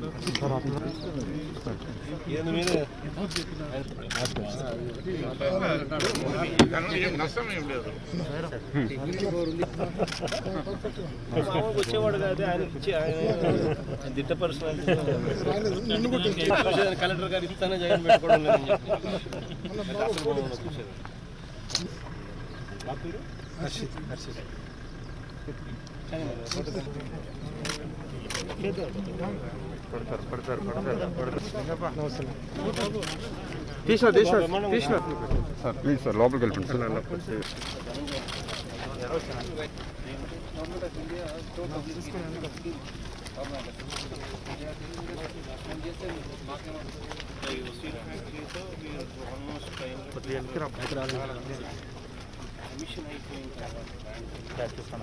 ఏంది మీరే దానివల్ల ఏం నష్టం ఏం లేదు మామూలుగా వచ్చేవాడు కాదు ఆయన ఇచ్చి ఆయన దిట్ట పర్సనాలిటీ కలెక్టర్ గారు ఇస్తానే జగన్ పెట్టుకోవడం లేదని చెప్పి రాష్ట్రభవనంలో చూశారు. మా పేరు? కానీ మరి ఫోటో తీసిన తీసిన బ్రహ్మాండంగా తీసిన సార్ ప్లీజ్ సార్ లోపలికి వెళ్ళిపోండి సార్ ఈ స్టీల్ ఫ్యాక్టరీతో మీరు ఆల్మోస్ట్ టైం కమిషన్ అయిపోయిన తర్వాత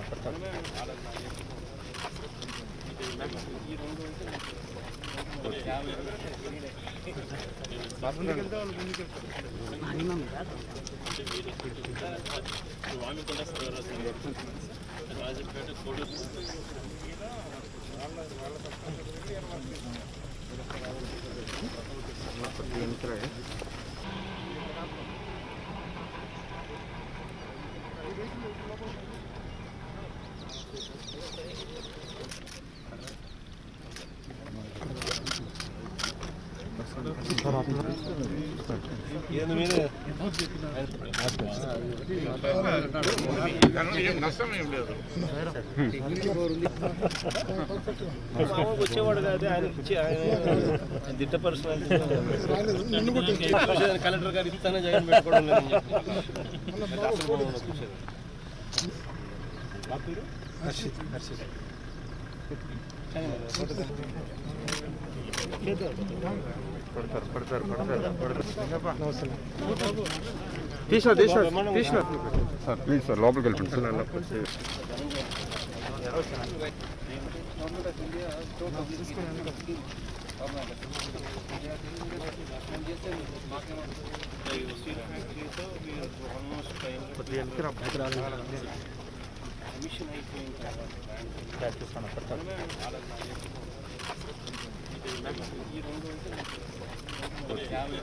ఈ రెండు అంటే యాభై ఏంది మీరే దానివల్ల ఏం నష్టం ఏం లేదు మామూలుగా వచ్చేవాడు కాదు ఆయన ఇచ్చి ఆయన దిట్ట పర్సనాలిటీ కలెక్టర్ గారు ఇస్తానే జగన్ పెట్టుకోవడం లేదని చెప్పి రాష్ట్రభవనంలో చూశారు. మా పేరు? కానీ మరి ఫోటో తీసిన తీసిన తీసిన సార్ ప్లీజ్ సార్ లోపలికి వెళ్ళిపోండి సార్ ఈ స్టీల్ ఫ్యాక్టరీతో మీరు ఆల్మోస్ట్ టైం కమిషన్ అయిపోయిన తర్వాత ఈ రెండు అంటే యాభై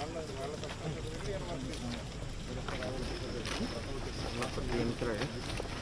సార్